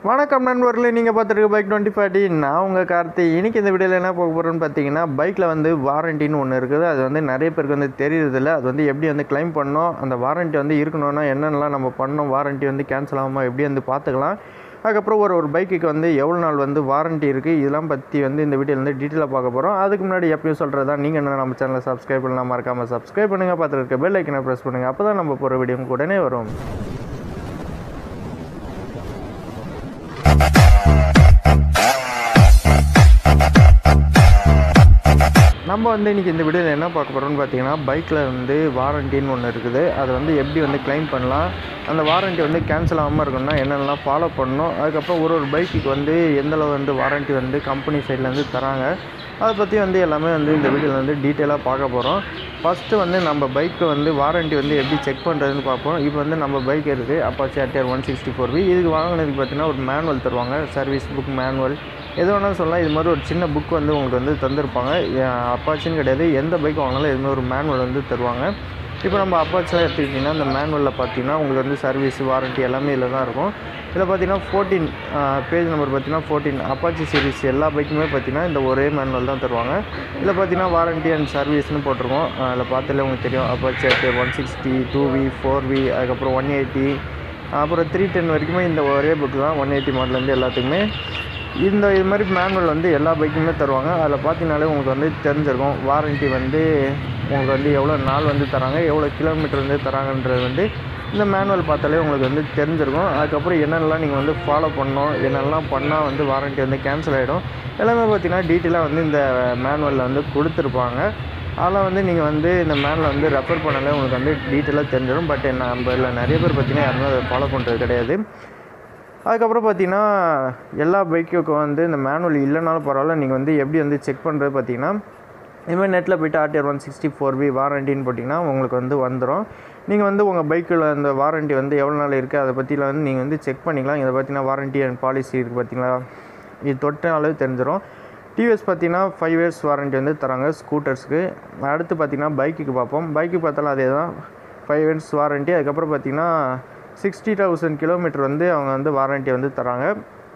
வணக்கம் நண்பர்களே நீங்கள் பார்த்துருக்க பைக் டுவெண்ட்டி ஃபார்ட்டி நான் உங்கள் கார்த்தி இன்னைக்கு இந்த வீடியோவில் என்ன போக போகிறோன்னு பார்த்தீங்கன்னா பைக்கில் வந்து வாரண்டின்னு ஒன்று இருக்குது அது வந்து நிறைய பேருக்கு வந்து தெரியறதில்ல அது வந்து எப்படி வந்து க்ளைம் பண்ணோம் அந்த வாரண்ட்டி வந்து இருக்கணும்னா என்னென்னலாம் நம்ம பண்ணோம் வாரண்ட்டி வந்து கேன்சல் ஆகாமல் எப்படி வந்து பார்த்துக்கலாம் அதுக்கப்புறம் ஒரு ஒரு பைக்குக்கு வந்து எவ்வளோ நாள் வந்து வாரண்ட்டி இருக்குது இதெல்லாம் பற்றி வந்து இந்த வீடியோவில் வந்து டீட்டெயிலாக பார்க்க போகிறோம் அதுக்கு முன்னாடி எப்பயும் சொல்கிறது தான் நீங்கள் என்ன நம்ம சேனலை சப்ஸ்கிரைப் பண்ணலாம் மறக்காமல் சப்ஸ்கிரைப் பண்ணுங்கள் பார்த்துருக்க பெல் ஐக்கனை ப்ரெஸ் பண்ணுங்கள் அப்போ தான் நம்ம போகிற வீடியோ உடனே வரும் நம்ம வந்து இன்றைக்கி இந்த வீடியோவில் என்ன பார்க்க போகிறோம்னு பார்த்தீங்கன்னா பைக்கில் வந்து வாரண்டின்னு ஒன்று இருக்குது அதை வந்து எப்படி வந்து க்ளைம் பண்ணலாம் அந்த வாரண்ட்டி வந்து கேன்சல் ஆகாமல் இருக்கணும்னா என்னென்னலாம் ஃபாலோ பண்ணணும் அதுக்கப்புறம் ஒரு ஒரு பைக்குக்கு வந்து எந்தளவு வந்து வாரண்ட்டி வந்து கம்பெனி சைட்லேருந்து தராங்க அதை பற்றி வந்து எல்லாமே வந்து இந்த வீடியோவில் வந்து டீட்டெயிலாக பார்க்க போகிறோம் ஃபஸ்ட்டு வந்து நம்ம பைக்கை வந்து வாரண்ட்டி வந்து எப்படி செக் பண்ணுறதுன்னு பார்ப்போம் இப்போ வந்து நம்ம பைக் இருக்குது Apache RTR one sixty four V இதுக்கு வாங்கினதுக்கு பார்த்தீங்கன்னா ஒரு மேனுவல் தருவாங்க சர்வீஸ் புக் மேனுவல் எது வேணாலும் சொல்லலாம் இது மாதிரி ஒரு சின்ன புக் வந்து உங்களுக்கு வந்து தந்திருப்பாங்க அப்பாச்சின்னு கிடையாது எந்த பைக் வாங்கினாலும் இதுமாதிரி ஒரு மேனுவல் வந்து தருவாங்க இப்போ நம்ம அப்பாச்சிலாம் எடுத்துக்கிட்டிங்கன்னா இந்த மேனுவலில் பார்த்தீங்கன்னா உங்களுக்கு வந்து சர்வீஸ் வாரண்ட்டி எல்லாமே இதில் தான் இருக்கும் இதில் பார்த்தீங்கன்னா ஃபோர்டீன் பேஜ் நம்பர் பார்த்தீங்கன்னா ஃபோர்டீன் அப்பாச்சி சீரிஸ் எல்லா பைக்குமே பார்த்தீங்கன்னா இந்த ஒரே மேனுவல் தான் தருவாங்க இதில் பார்த்தீங்கன்னா வாரண்ட்டி அண்ட் சர்வீஸ்னு போட்டிருக்கோம் அதில் பார்த்தாலே உங்களுக்கு தெரியும் Apache one sixty two V four V அதுக்கப்புறம் ஒன் எயிட்டி அப்புறம் த்ரீ டென் வரைக்குமே இந்த ஒரே புக் தான் ஒன் எயிட்டி மாடலேருந்து எல்லாத்துக்குமே இந்த இது மாதிரி மேனுவல் வந்து எல்லா பைக்குமே தருவாங்க அதில் பார்த்தீங்கனாலே உங்களுக்கு வந்து தெரிஞ்சிருக்கும் வாரண்ட்டி வந்து உங்களுக்கு வந்து எவ்வளோ நாள் வந்து தராங்க எவ்வளோ கிலோமீட்டர் வந்து தராங்கன்றது வந்து இந்த மேனுவல் பார்த்தாலே உங்களுக்கு வந்து தெரிஞ்சிருக்கும் அதுக்கப்புறம் என்னென்னலாம் நீங்கள் வந்து ஃபாலோ பண்ணணும் என்னென்னலாம் பண்ணால் வந்து வாரண்ட்டி வந்து கேன்சல் ஆகிடும் எல்லாமே பார்த்தீங்கன்னா டீட்டெயிலாக வந்து இந்த மேனுவலில் வந்து கொடுத்துருப்பாங்க அதெல்லாம் வந்து நீங்கள் வந்து இந்த மேனில் வந்து ரெஃபர் பண்ணாலே உங்களுக்கு வந்து டீட்டெயிலாக தெரிஞ்சிடும் பட் நம்ம இதில் நிறைய பேர் பார்த்தீங்கன்னா யாருமே அதை ஃபாலோ பண்ணுறது கிடையாது அதுக்கப்புறம் பார்த்தீங்கன்னா எல்லா பைக்குக்கும் வந்து இந்த மேனுவல் இல்லைனாலும் பரவாயில்ல நீங்கள் வந்து எப்படி வந்து செக் பண்ணுறது பார்த்தீங்கன்னா இதுமாதிரி நெட்டில் போய்ட்டு RTR one sixty four B வாரண்டின்னு போட்டிங்கன்னா உங்களுக்கு வந்து வந்துடும் நீங்கள் வந்து உங்கள் பைக்கில் அந்த வாரண்ட்டி வந்து எவ்வளோ நாள் இருக்குது அதை பற்றிலாம் வந்து நீங்கள் வந்து செக் பண்ணிக்கலாம் இதை பார்த்தீங்கன்னா வாரண்ட்டி அண்ட் பாலிசி இருக்குது பார்த்தீங்களா இது தொட்டனாலே தெரிஞ்சிடும் டிவிஎஸ் பார்த்தீங்கன்னா ஃபைவ் இயர்ஸ் வாரண்ட்டி வந்து தராங்க ஸ்கூட்டர்ஸ்க்கு அடுத்து பார்த்தீங்கன்னா பைக்குக்கு பார்ப்போம் பைக்கு பார்த்தாலும் அதே தான் ஃபைவ் இயர்ஸ் வாரண்ட்டி அதுக்கப்புறம் பார்த்தீங்கன்னா சிக்ஸ்டி தௌசண்ட் கிலோமீட்டர் வந்து அவங்க வந்து வாரண்ட்டி வந்து தராங்க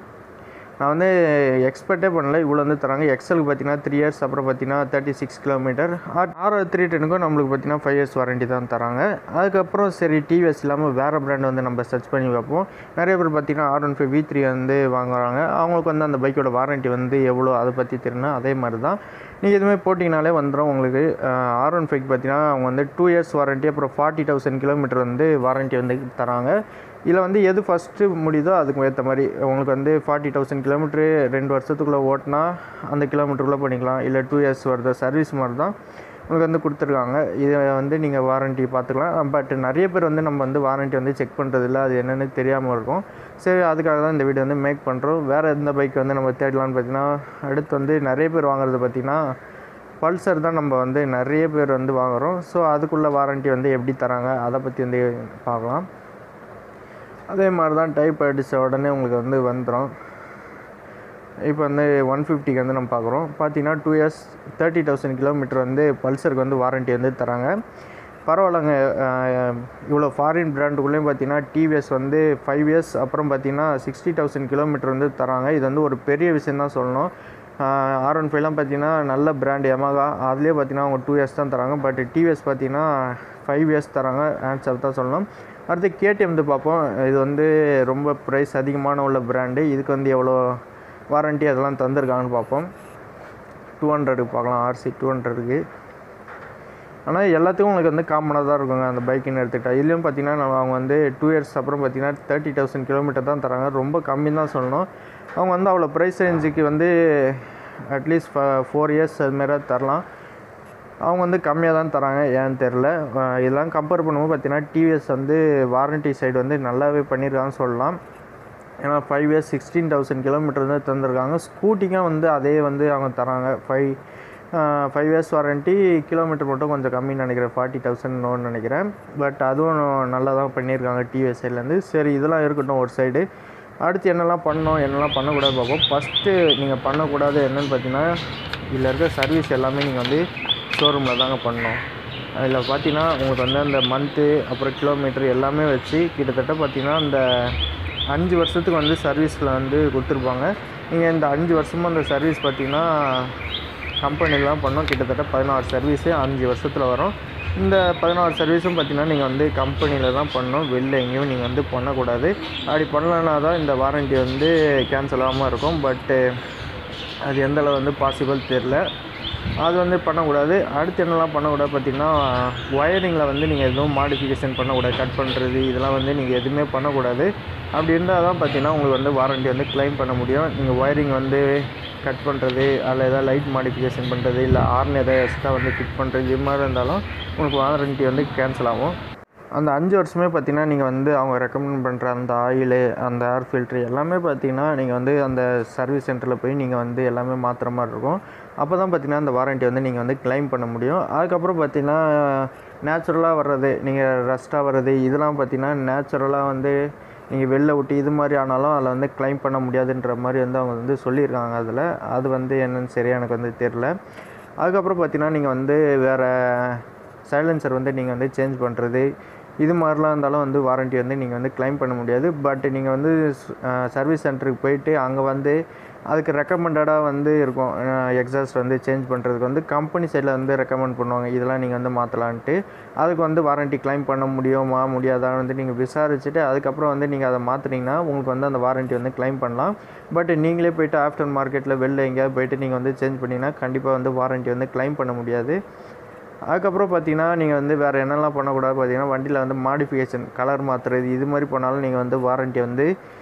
நான் வந்து எக்ஸ்பெக்டே பண்ணல இவ்வளோ வந்து தராங்க எக்ஸலுக்கு பார்த்தீங்கன்னா த்ரீ இயர்ஸ் அப்புறம் பார்த்தீங்கன்னா thirty six kilometre R three டெனுக்கும் நம்மளுக்கு பார்த்தீங்கன்னா ஃபைவ் இயர்ஸ் வாரண்ட்டி தான் தராங்க அதுக்கப்புறம் சரி டிவிஎஸ் இல்லாமல் வேறு பிராண்ட் வந்து நம்ம சர்ச் பண்ணி பார்ப்போம் நிறைய பேர் பார்த்தீங்கன்னா R one five V three வந்து வாங்குறாங்க அவங்களுக்கு வந்து அந்த பைக்கோட வாரண்ட்டி வந்து எவ்வளோ அதை பற்றி தெரியணும் அதே மாதிரி தான் நீங்கள் எதுவுமே போட்டிங்கனாலே வந்துடும் உங்களுக்கு ஆர் ஒன் ஃபைவ் பார்த்தீங்கன்னா அவங்க வந்து டூ இயர்ஸ் வாரண்ட்டி அப்புறம் ஃபார்ட்டி தௌசண்ட் கிலோமீட்டர் வந்து வாரண்ட்டி வந்து தராங்க இதில் வந்து எது ஃபஸ்ட்டு முடியுதோ அதுக்கு ஏற்ற மாதிரி உங்களுக்கு வந்து ஃபார்ட்டி தௌசண்ட் கிலோமீட்ரு ரெண்டு வருஷத்துக்குள்ளே ஓட்டினா அந்த கிலோமீட்டருக்குள்ளே பண்ணிக்கலாம் இல்லை டூ இயர்ஸ் வருது சர்வீஸ் மாதிரி தான் உங்களுக்கு வந்து கொடுத்துருக்காங்க இதை வந்து நீங்கள் வாரண்ட்டி பார்த்துக்கலாம் பட் நிறைய பேர் வந்து நம்ம வந்து வாரண்ட்டி வந்து செக் பண்ணுறதில்ல அது என்னென்னு தெரியாமல் இருக்கும் சரி அதுக்காக தான் இந்த வீடியோ வந்து மேக் பண்ணுறோம் வேறு எந்த பைக் வந்து நம்ம தேடலான்னு பார்த்தீங்கன்னா அடுத்து வந்து நிறைய பேர் வாங்குறது பார்த்திங்கன்னா பல்சர் தான் நம்ம வந்து நிறைய பேர் வந்து வாங்குகிறோம் ஸோ அதுக்குள்ளே வாரண்ட்டி வந்து எப்படி தராங்க அதை பற்றி வந்து பார்க்கலாம் அதே மாதிரி தான் டைப் அடித்த உடனே உங்களுக்கு வந்து வந்துடும் இப்போ வந்து ஒன் ஃபிஃப்டிக்கு வந்து நம்ம பார்க்குறோம் பார்த்தீங்கன்னா two years thirty thousand kilometre வந்து பல்சருக்கு வந்து வாரண்ட்டி வந்து தராங்க பரவாயில்லைங்க இவ்வளோ ஃபாரின் பிராண்டுக்குள்ளேயும் பார்த்தீங்கன்னா டிவிஎஸ் வந்து ஃபைவ் இயர்ஸ் அப்புறம் பார்த்தீங்கன்னா சிக்ஸ்டி தௌசண்ட் கிலோமீட்டர் வந்து தராங்க இது வந்து ஒரு பெரிய விஷயம் தான் சொல்லணும் ஆர் ஒன் ஃபைவ்லாம் பார்த்தீங்கன்னா நல்ல பிராண்ட் எமகா அதுலேயே பார்த்தீங்கன்னா அவங்க டூ இயர்ஸ் தான் தராங்க பட் டிவிஎஸ் பார்த்தீங்கன்னா ஃபைவ் இயர்ஸ் தராங்க ஆன்சர் தான் சொல்லணும் அடுத்து கேடிஎம் வந்து பார்ப்போம் இது வந்து ரொம்ப ப்ரைஸ் அதிகமான உள்ள பிராண்டு இதுக்கு வந்து எவ்வளோ வாரண்ட்டி அதெல்லாம் தந்திருக்காங்கன்னு பார்ப்போம் டூ ஹண்ட்ரடுக்கு பார்க்கலாம் ஆர்சி டூ ஹண்ட்ரடுக்கு ஆனால் எல்லாத்துக்கும் உங்களுக்கு வந்து காமனாக தான் இருக்குங்க அந்த பைக்குன்னு எடுத்துக்கிட்டா இதுலேயும் பார்த்தீங்கன்னா நம்ம அவங்க வந்து டூ இயர்ஸ் அப்புறம் பார்த்தீங்கன்னா தேர்ட்டி தௌசண்ட் கிலோமீட்டர் தான் தராங்க ரொம்ப கம்மி தான் சொல்லணும் அவங்க வந்து அவ்வளோ ப்ரைஸ் ரேஞ்சுக்கு வந்து அட்லீஸ்ட் ஃபோர் இயர்ஸ் அதுமாரி தரலாம் அவங்க வந்து கம்மியாக தான் தராங்க ஏன்னு தெரில இதெல்லாம் கம்பேர் பண்ணும்போது பார்த்தீங்கன்னா டிவிஎஸ் வந்து வாரண்ட்டி சைடு வந்து நல்லாவே பண்ணியிருக்காங்கன்னு சொல்லலாம் ஏன்னா five years sixteen thousand kilometre வந்து தந்திருக்காங்க ஸ்கூட்டிக்கும் வந்து அதே வந்து அவங்க தராங்க five five years warranty kilometre மட்டும் கொஞ்சம் கம்மின்னு நினைக்கிறேன் ஃபார்ட்டி தௌசண்ட்னு நினைக்கிறேன் பட் அதுவும் நல்லா தான் பண்ணியிருக்காங்க டிவிஎஸ் சைட்லேருந்து சரி இதெல்லாம் இருக்கட்டும் ஒரு சைடு அடுத்து என்னெல்லாம் பண்ணோம் என்னெல்லாம் பண்ணக்கூடாது பார்ப்போம் ஃபஸ்ட்டு நீங்கள் பண்ணக்கூடாது என்னென்னு பார்த்தீங்கன்னா இதில் இருக்க சர்வீஸ் எல்லாமே நீங்கள் வந்து ஷோரூமில் தாங்க பண்ணணும் அதில் பார்த்தீங்கன்னா உங்களுக்கு வந்து அந்த மந்த்து அப்புறம் கிலோமீட்டர் எல்லாமே வச்சு கிட்டத்தட்ட பார்த்தீங்கன்னா இந்த அஞ்சு வருஷத்துக்கு வந்து சர்வீஸில் வந்து கொடுத்துருப்பாங்க நீங்கள் இந்த அஞ்சு வருஷமும் அந்த சர்வீஸ் பார்த்தீங்கன்னா கம்பெனியில் தான் பண்ணோம் கிட்டத்தட்ட பதினாறு சர்வீஸு அஞ்சு வருஷத்தில் வரும் இந்த பதினாறு சர்வீஸும் பார்த்தீங்கன்னா நீங்கள் வந்து கம்பெனியில் தான் பண்ணணும் வெளில எங்கேயும் நீங்கள் வந்து பண்ணக்கூடாது அப்படி பண்ணலன்னா தான் இந்த வாரண்ட்டி வந்து கேன்சல் ஆகாமல் இருக்கும் பட்டு அது எந்த அளவு வந்து பாசிபிள் தெரில அது வந்து பண்ணக்கூடாது அடுத்து என்னெல்லாம் பண்ணக்கூடாது பார்த்தீங்கன்னா ஒயரிங்கில் வந்து நீங்கள் எதுவும் மாடிஃபிகேஷன் பண்ணக்கூடாது கட் பண்ணுறது இதெல்லாம் வந்து நீங்கள் எதுவுமே பண்ணக்கூடாது அப்படி இருந்தால் தான் பார்த்தீங்கன்னா உங்களுக்கு வந்து வாரண்ட்டி வந்து க்ளைம் பண்ண முடியும் நீங்கள் ஒயரிங் வந்து கட் பண்ணுறது அதில் ஏதாவது லைட் மாடிஃபிகேஷன் பண்ணுறது இல்லை ஆர்ன் எதாவது எக்ஸ்ட்ரா வந்து ஃபிட் பண்ணுறது இது மாதிரி இருந்தாலும் உங்களுக்கு வாரண்ட்டி வந்து கேன்சல் ஆகும் அந்த அஞ்சு வருஷமே பார்த்தீங்கன்னா நீங்கள் வந்து அவங்க ரெக்கமெண்ட் பண்ணுற அந்த ஆயிலு அந்த ஏர் ஃபில்ட்ரு எல்லாமே பார்த்தீங்கன்னா நீங்கள் வந்து அந்த சர்வீஸ் சென்டரில் போய் நீங்கள் வந்து எல்லாமே மாற்றுற மாதிரி இருக்கும் அப்போ தான் பார்த்தீங்கன்னா அந்த வாரண்ட்டி வந்து நீங்கள் வந்து க்ளைம் பண்ண முடியும் அதுக்கப்புறம் பார்த்தீங்கன்னா நேச்சுரலாக வர்றது நீங்கள் ரஸ்ட்டாக வர்றது இதெல்லாம் பார்த்தீங்கன்னா நேச்சுரலாக வந்து நீங்கள் வெளில விட்டு இது மாதிரி ஆனாலும் அதில் வந்து க்ளைம் பண்ண முடியாதுன்ற மாதிரி வந்து அவங்க வந்து சொல்லியிருக்காங்க அதில் அது வந்து என்னன்னு சரியாக எனக்கு வந்து தெரில அதுக்கப்புறம் பார்த்தீங்கன்னா நீங்கள் வந்து வேறு சைலன்சர் வந்து நீங்கள் வந்து சேஞ்ச் பண்ணுறது இது மாதிரிலாம் இருந்தாலும் வந்து வாரண்ட்டி வந்து நீங்கள் வந்து க்ளைம் பண்ண முடியாது பட் நீங்கள் வந்து சர்வீஸ் சென்டருக்கு போயிட்டு அங்கே வந்து அதுக்கு ரெக்கமெண்டடாக வந்து இருக்கும் எக்ஸாஸ்ட் வந்து சேஞ்ச் பண்ணுறதுக்கு வந்து கம்பெனி சைடில் வந்து ரெக்கமெண்ட் பண்ணுவாங்க இதெல்லாம் நீங்கள் வந்து மாற்றலான்ட்டு அதுக்கு வந்து வாரண்ட்டி க்ளைம் பண்ண முடியுமா முடியாதான்னு வந்து நீங்கள் விசாரிச்சுட்டு அதுக்கப்புறம் வந்து நீங்கள் அதை மாற்றினீங்கன்னா உங்களுக்கு வந்து அந்த வாரண்ட்டி வந்து க்ளைம் பண்ணலாம் பட் நீங்களே போயிட்டு ஆஃப்டர் மார்க்கெட்டில் வெளில எங்கேயாவது போயிட்டு நீங்கள் வந்து சேஞ்ச் பண்ணிங்கன்னா கண்டிப்பாக வந்து வாரண்ட்டி வந்து க்ளைம் பண்ண முடியாது அதுக்கப்புறம் பார்த்தீங்கன்னா நீங்கள் வந்து வேறு என்னெல்லாம் பண்ணக்கூடாது பார்த்தீங்கன்னா வண்டியில் வந்து மாடிஃபிகேஷன் கலர் மாற்றுறது இது மாதிரி பண்ணாலும் நீங்கள் வந்து வாரண்ட்டி வந்து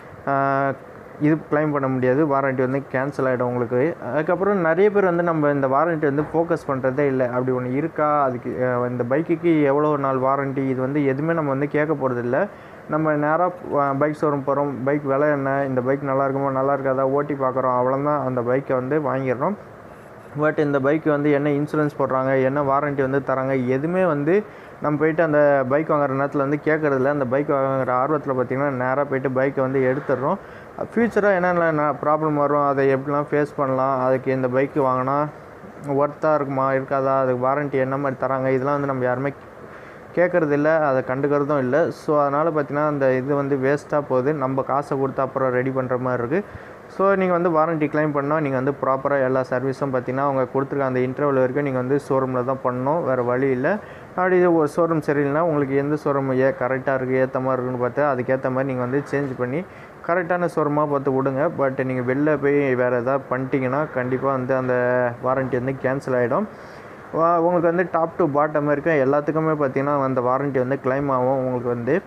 இது க்ளைம் பண்ண முடியாது வாரண்ட்டி வந்து கேன்சல் ஆகிடும் உங்களுக்கு அதுக்கப்புறம் நிறைய பேர் வந்து நம்ம இந்த வாரண்ட்டி வந்து ஃபோக்கஸ் பண்ணுறதே இல்லை அப்படி ஒன்று இருக்கா அதுக்கு இந்த பைக்குக்கு எவ்வளோ நாள் வாரண்ட்டி இது வந்து எதுவுமே நம்ம வந்து கேட்க போகிறதில்ல நம்ம நேராக பைக் ஷோரூம் போகிறோம் பைக் விலை என்ன இந்த பைக் நல்லா இருக்குமா நல்லா இருக்காதா ஓட்டி பார்க்குறோம் அவ்வளோதான் அந்த பைக்கை வந்து வாங்கிடுறோம் பட் இந்த பைக்கு வந்து என்ன இன்சூரன்ஸ் போடுறாங்க என்ன வாரண்ட்டி வந்து தராங்க எதுவுமே வந்து நம்ம போயிட்டு அந்த பைக் வாங்குற நேரத்தில் வந்து கேட்குறதில்ல அந்த பைக் வாங்குற ஆர்வத்தில் பார்த்திங்கன்னா நேராக போயிட்டு பைக்கை வந்து எடுத்துடுறோம் ஃப்யூச்சராக என்னென்ன ப்ராப்ளம் வரும் அதை எப்படிலாம் ஃபேஸ் பண்ணலாம் அதுக்கு இந்த பைக்கு வாங்கினா ஒர்த்தாக இருக்குமா இருக்காதா அதுக்கு வாரண்ட்டி என்ன மாதிரி தராங்க இதெல்லாம் வந்து நம்ம யாருமே கேட்குறதில்ல அதை கண்டுக்கிறதும் இல்லை ஸோ அதனால் பார்த்தீங்கன்னா அந்த இது வந்து வேஸ்ட்டாக போகுது நம்ம காசை கொடுத்து அப்புறம் ரெடி பண்ணுற மாதிரி இருக்குது ஸோ நீங்கள் வந்து வாரண்ட்டி க்ளைம் பண்ணால் நீங்கள் வந்து ப்ராப்பராக எல்லா சர்வீஸும் பார்த்தீங்கன்னா அவங்க கொடுத்துருக்க அந்த இன்டர்வல் வரைக்கும் நீங்கள் வந்து ஷோரூமில் தான் பண்ணணும் வேறு வழி இல்லை அப்படி ஒரு ஷோரூம் சரியில்லைனா உங்களுக்கு எந்த ஷோரூம் ஏ கரெக்டாக இருக்குது ஏற்ற மாதிரி இருக்குன்னு பார்த்து அதுக்கேற்ற மாதிரி நீங்கள் வந்து சேஞ்ச் பண்ணி கரெக்டான ஷோரூமாக பார்த்து விடுங்க பட் நீங்கள் வெளில போய் வேறு எதாவது பண்ணிட்டீங்கன்னா கண்டிப்பாக வந்து அந்த வாரண்ட்டி வந்து கேன்சல் ஆகிடும் உங்களுக்கு வந்து டாப் டு பாட்டம் வரைக்கும் எல்லாத்துக்குமே பார்த்தீங்கன்னா அந்த வாரண்ட்டி வந்து க்ளைம் ஆகும் உங்களுக்கு வந்து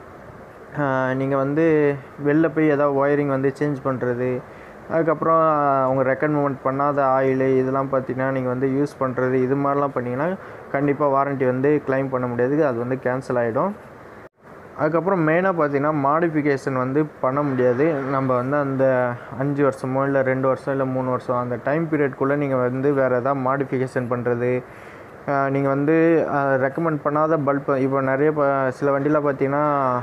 நீங்கள் வந்து வெளில போய் ஏதாவது ஒயரிங் வந்து சேஞ்ச் பண்ணுறது அதுக்கப்புறம் அவங்க ரெக்கமெண்ட் பண்ணாத ஆயிலு இதெல்லாம் பார்த்தீங்கன்னா நீங்கள் வந்து யூஸ் பண்ணுறது இது மாதிரிலாம் பண்ணிங்கன்னா கண்டிப்பாக வாரண்ட்டி வந்து க்ளைம் பண்ண முடியாது அது வந்து கேன்சல் ஆகிடும் அதுக்கப்புறம் மெயினாக பார்த்தீங்கன்னா மாடிஃபிகேஷன் வந்து பண்ண முடியாது நம்ம வந்து அந்த அஞ்சு வருஷமோ இல்லை ரெண்டு வருஷம் இல்லை மூணு வருஷம் அந்த டைம் பீரியட்குள்ளே நீங்கள் வந்து வேறு எதாவது மாடிஃபிகேஷன் பண்ணுறது நீங்கள் வந்து ரெக்கமெண்ட் பண்ணாத பல்ப் இப்போ நிறைய இப்போ சில வண்டியில் பார்த்தீங்கன்னா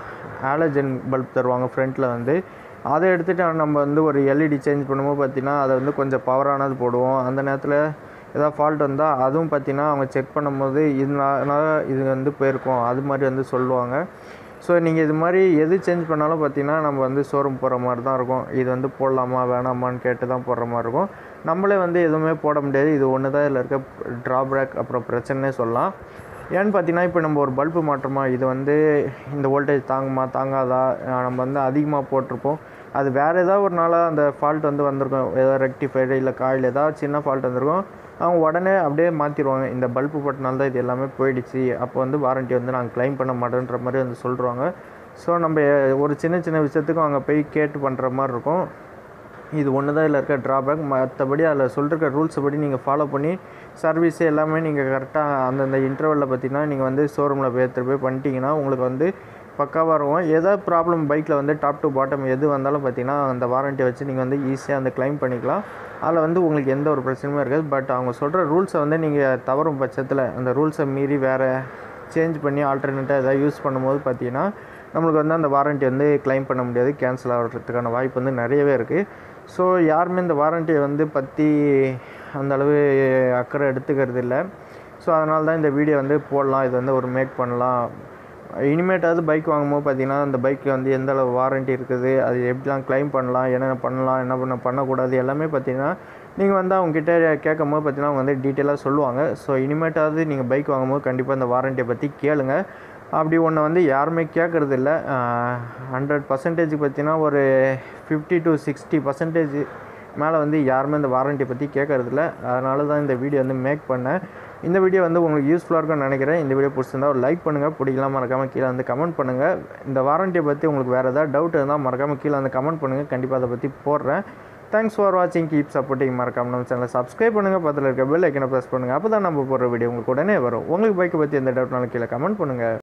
ஆலஜன் பல்ப் தருவாங்க ஃப்ரண்ட்டில் வந்து அதை எடுத்துகிட்டு நம்ம வந்து ஒரு எல்இடி சேஞ்ச் பண்ணும்போது பார்த்தீங்கன்னா அதை வந்து கொஞ்சம் பவரானது போடுவோம் அந்த நேரத்தில் ஏதாவது ஃபால்ட் வந்தால் அதுவும் பார்த்தீங்கன்னா அவங்க செக் பண்ணும்போது இதனால இது வந்து போயிருக்கும் அது மாதிரி வந்து சொல்லுவாங்க ஸோ நீங்கள் இது மாதிரி எது சேஞ்ச் பண்ணாலும் பார்த்தீங்கன்னா நம்ம வந்து ஷோரூம் போகிற மாதிரி தான் இருக்கும் இது வந்து போடலாமா வேணாமான்னு கேட்டு தான் போடுற மாதிரி இருக்கும் நம்மளே வந்து எதுவுமே போட முடியாது இது ஒன்று தான் இதில் இருக்க ட்ராபேக் அப்புறம் பிரச்சனைனே சொல்லலாம் ஏன்னு பார்த்தீங்கன்னா இப்போ நம்ம ஒரு பல்பு மாற்றோமா இது வந்து இந்த வோல்டேஜ் தாங்குமா தாங்காதா நம்ம வந்து அதிகமாக போட்டிருப்போம் அது வேறு ஏதாவது ஒரு நாளாக அந்த ஃபால்ட் வந்து வந்திருக்கும் ஏதாவது ரெக்டிஃபைடு இல்லை காயில் ஏதாவது சின்ன ஃபால்ட் வந்திருக்கும் அவங்க உடனே அப்படியே மாற்றிடுவாங்க இந்த பல்பு போட்டனால தான் இது எல்லாமே போயிடுச்சு அப்போ வந்து வாரண்ட்டி வந்து நாங்கள் க்ளைம் பண்ண மாட்டோன்ற மாதிரி வந்து சொல்கிறாங்க ஸோ நம்ம ஒரு சின்ன சின்ன விஷயத்துக்கும் அங்கே போய் கேட்டு பண்ணுற மாதிரி இருக்கும் இது ஒன்று தான் இதில் இருக்க ட்ராபேக் மற்றபடி அதில் சொல்லிருக்க ரூல்ஸ் படி நீங்கள் ஃபாலோ பண்ணி சர்வீஸ் எல்லாமே நீங்கள் கரெக்டாக அந்தந்த இன்டர்வலில் பார்த்தீங்கன்னா நீங்கள் வந்து ஷோரூமில் போய் எடுத்துகிட்டு போய் பண்ணிட்டீங்கன்னா உங்களுக்கு வந்து பக்காவாக இருக்கும் ஏதாவது ப்ராப்ளம் பைக்கில் வந்து டாப் டு பாட்டம் எது வந்தாலும் பார்த்தீங்கன்னா அந்த வாரண்ட்டி வச்சு நீங்கள் வந்து ஈஸியாக அந்த க்ளைம் பண்ணிக்கலாம் அதில் வந்து உங்களுக்கு எந்த ஒரு பிரச்சனையும் இருக்காது பட் அவங்க சொல்கிற ரூல்ஸை வந்து நீங்கள் தவறும் பட்சத்தில் அந்த ரூல்ஸை மீறி வேறு சேஞ்ச் பண்ணி ஆல்டர்னேட்டாக எதாவது யூஸ் பண்ணும்போது பார்த்தீங்கன்னா நம்மளுக்கு வந்து அந்த வாரண்ட்டி வந்து க்ளைம் பண்ண முடியாது கேன்சல் ஆகிறதுக்கான வாய்ப்பு வந்து நிறையவே இருக்குது ஸோ யாருமே இந்த வாரண்ட்டியை வந்து பற்றி அந்த அளவு அக்கறை எடுத்துக்கிறது இல்லை ஸோ அதனால தான் இந்த வீடியோ வந்து போடலாம் இது வந்து ஒரு மேக் பண்ணலாம் இனிமேட்டாவது பைக் வாங்கும்போது பார்த்தீங்கன்னா அந்த பைக்கில் வந்து எந்த அளவு வாரண்ட்டி இருக்குது அது எப்படிலாம் க்ளைம் பண்ணலாம் என்னென்ன பண்ணலாம் என்ன பண்ண பண்ணக்கூடாது எல்லாமே பார்த்தீங்கன்னா நீங்கள் வந்து அவங்ககிட்ட கேட்கும் போது பார்த்தீங்கன்னா அவங்க வந்து டீட்டெயிலாக சொல்லுவாங்க ஸோ இனிமேட்டாவது நீங்கள் பைக் வாங்கும்போது கண்டிப்பாக இந்த வாரண்ட்டியை பற்றி கேளுங்க அப்படி ஒன்று வந்து யாருமே கேட்குறது இல்லை ஹண்ட்ரட் பர்சன்டேஜ் பார்த்தீங்கன்னா ஒரு ஃபிஃப்டி டு சிக்ஸ்டி பர்சன்டேஜ் மேலே வந்து யாருமே இந்த வாரண்ட்டி பற்றி கேட்கறதில்ல அதனால தான் இந்த வீடியோ வந்து மேக் பண்ணேன் இந்த வீடியோ வந்து உங்களுக்கு யூஸ்ஃபுல்லாக இருக்கும்னு நினைக்கிறேன் இந்த வீடியோ பிடிச்சிருந்தா ஒரு லைக் பண்ணுங்கள் பிடிக்கலாம் மறக்காமல் கீழே வந்து கமெண்ட் பண்ணுங்கள் இந்த வாரண்ட்டியை பற்றி உங்களுக்கு வேறு ஏதாவது டவுட் இருந்தால் மறக்காமல் கீழே வந்து கமெண்ட் பண்ணுங்கள் கண்டிப்பாக அதை பற்றி போடுறேன் தேங்க்ஸ் ஃபார் வாட்சிங் கீப் சப்போர்ட்டிங் மறக்காம நம்ம சேனலை சப்ஸ்கிரைப் பண்ணுங்கள் பக்கத்தில் இருக்க பெல் ஐக்கனை ப்ரெஸ் பண்ணுங்கள் அப்போ தான் நம்ம போடுற வீடியோ உங்களுக்கு உடனே வரும் உங்களுக்கு பைக்கை பற்றி எந்த டவுட்னாலும் கீழே கமெண்ட் பண்ணுங்கள்